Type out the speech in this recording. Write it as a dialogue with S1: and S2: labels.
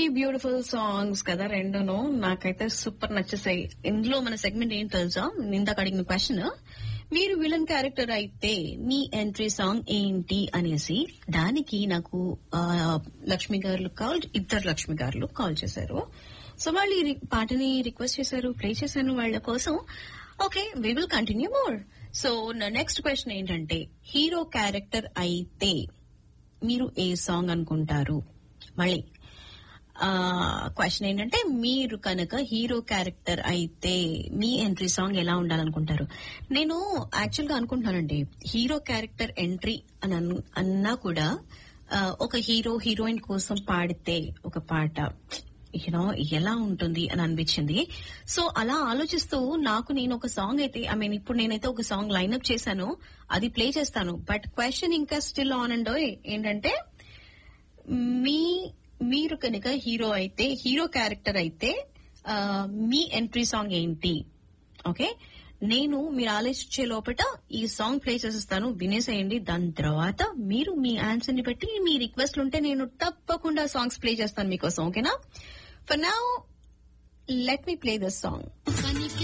S1: beautiful songs కదా రెండును నాకైతే సూపర్ నచ్చేసాయి ఇందులో మన సెగ్మెంట్ ఏం తెలుసా ఇందాక అడిగిన క్వశ్చన్ మీరు విలన్ క్యారెక్టర్ అయితే మీ ఎంట్రీ సాంగ్ ఏంటి అనేసి దానికి నాకు ఆ, లక్ష్మి గారు కాల్ ఇద్దరు లక్ష్మి గారు కాల్ చేశారు సో వాళ్ళు ఈ రి- పాటని రిక్వెస్ట్ చేశారు ప్లే చేశాను వాళ్ళ కోసం okay we will continue more so నా నెక్స్ట్ క్వశ్చన్ ఏంటంటే హీరో క్యారెక్టర్ అయితే మీరు ఏ సాంగ్ అనుకుంటారు మళ్ళీ క్వశ్చన్ ఏంటంటే మీరు కనుక హీరో క్యారెక్టర్ అయితే మీ ఎంట్రీ సాంగ్ ఎలా ఉండాలనుకుంటారు నేను యాక్చువల్ గా అనుకుంటున్నానండి హీరో క్యారెక్టర్ ఎంట్రీ అని అన్- అన్నా కూడా ఆ, ఒక హీరో హీరోయిన్ కోసం పాడితే ఒక పాట యూనో ఎలా ఉంటుంది అని అనిపించింది సో అలా ఆలోచిస్తూ నాకు నేను ఒక సాంగ్ అయితే ఐ మీన్ ఇప్పుడు నేనైతే ఒక సాంగ్ లైన్అప్ చేశాను అది ప్లే చేస్తాను బట్ క్వశ్చన్ ఇంకా స్టిల్ ఆన్ అండ్ ఏంటంటే మీ మీరు కనుక హీరో అయితే హీరో క్యారెక్టర్ అయితే ఆ, మీ ఎంట్రీ సాంగ్ ఏంటి ఓకే నేను మీరు ఆలోచించే లోపల ఈ సాంగ్ ప్లే చేసేస్తాను వినేసేయండి దాని తర్వాత మీరు మీ ఆన్సర్ ని బట్టి మీ రిక్వెస్ట్ ఉంటే నేను తప్పకుండా సాంగ్స్ ప్లే చేస్తాను మీకోసం ఓకేనా for now let me play this song
S2: పనికి